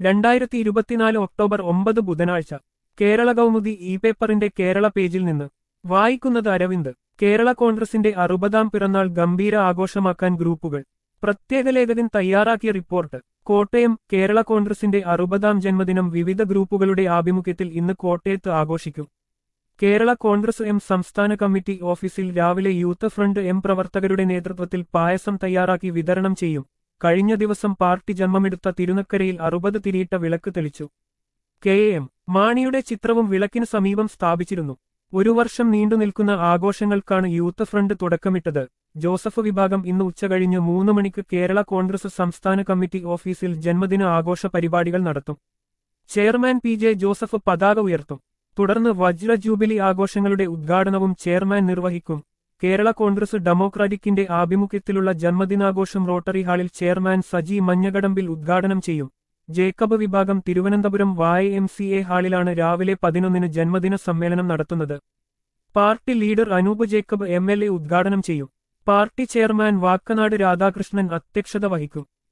രണ്ടായിരത്തി ഇരുപത്തിനാല് ഒക്ടോബർ ഒമ്പത് ബുധനാഴ്ച കേരള കൗമുദി ഇ പേപ്പറിന്റെ കേരള പേജിൽ നിന്ന് വായിക്കുന്നത് അരവിന്ദ് കേരള കോൺഗ്രസിന്റെ അറുപതാം പിറന്നാൾ ഗംഭീര ആഘോഷമാക്കാൻ ഗ്രൂപ്പുകൾ പ്രത്യേക ലേഖകൻ തയ്യാറാക്കിയ റിപ്പോർട്ട് കോട്ടയം കേരള കോൺഗ്രസിന്റെ അറുപതാം ജന്മദിനം വിവിധ ഗ്രൂപ്പുകളുടെ ആഭിമുഖ്യത്തിൽ ഇന്ന് കോട്ടയത്ത് ആഘോഷിക്കും കേരള കോൺഗ്രസ് എം സംസ്ഥാന കമ്മിറ്റി ഓഫീസിൽ രാവിലെ യൂത്ത് ഫ്രണ്ട് എം പ്രവർത്തകരുടെ നേതൃത്വത്തിൽ പായസം തയ്യാറാക്കി വിതരണം ചെയ്യും കഴിഞ്ഞ ദിവസം പാർട്ടി ജന്മമെടുത്ത തിരുനക്കരയിൽ അറുപത് തിരിയിട്ട വിളക്ക് തെളിച്ചു കെ എം മാണിയുടെ ചിത്രവും വിളക്കിന് സമീപം സ്ഥാപിച്ചിരുന്നു ഒരു വർഷം നീണ്ടുനിൽക്കുന്ന ആഘോഷങ്ങൾക്കാണ് യൂത്ത് ഫ്രണ്ട് തുടക്കമിട്ടത് ജോസഫ് വിഭാഗം ഇന്ന് ഉച്ചകഴിഞ്ഞ് മൂന്ന് മണിക്ക് കേരള കോൺഗ്രസ് സംസ്ഥാന കമ്മിറ്റി ഓഫീസിൽ ജന്മദിന ആഘോഷ പരിപാടികൾ നടത്തും ചെയർമാൻ പി ജെ ജോസഫ് പതാക ഉയർത്തും തുടർന്ന് വജ്ര ജൂബിലി ആഘോഷങ്ങളുടെ ഉദ്ഘാടനവും ചെയർമാൻ നിർവഹിക്കും കേരള കോൺഗ്രസ് ഡെമോക്രാറ്റിക്കിന്റെ ആഭിമുഖ്യത്തിലുള്ള ജന്മദിനാഘോഷം റോട്ടറി ഹാളിൽ ചെയർമാൻ സജി മഞ്ഞകടമ്പിൽ ഉദ്ഘാടനം ചെയ്യും ജേക്കബ് വിഭാഗം തിരുവനന്തപുരം വായ എം സി എ ഹാളിലാണ് രാവിലെ പതിനൊന്നിന് ജന്മദിന സമ്മേളനം നടത്തുന്നത് party leader Anoop Jacob M L A ഉദ്ഘാടനം ചെയ്യും പാർട്ടി ചെയർമാൻ വാക്കനാട് രാധാകൃഷ്ണൻ അധ്യക്ഷത വഹിക്കും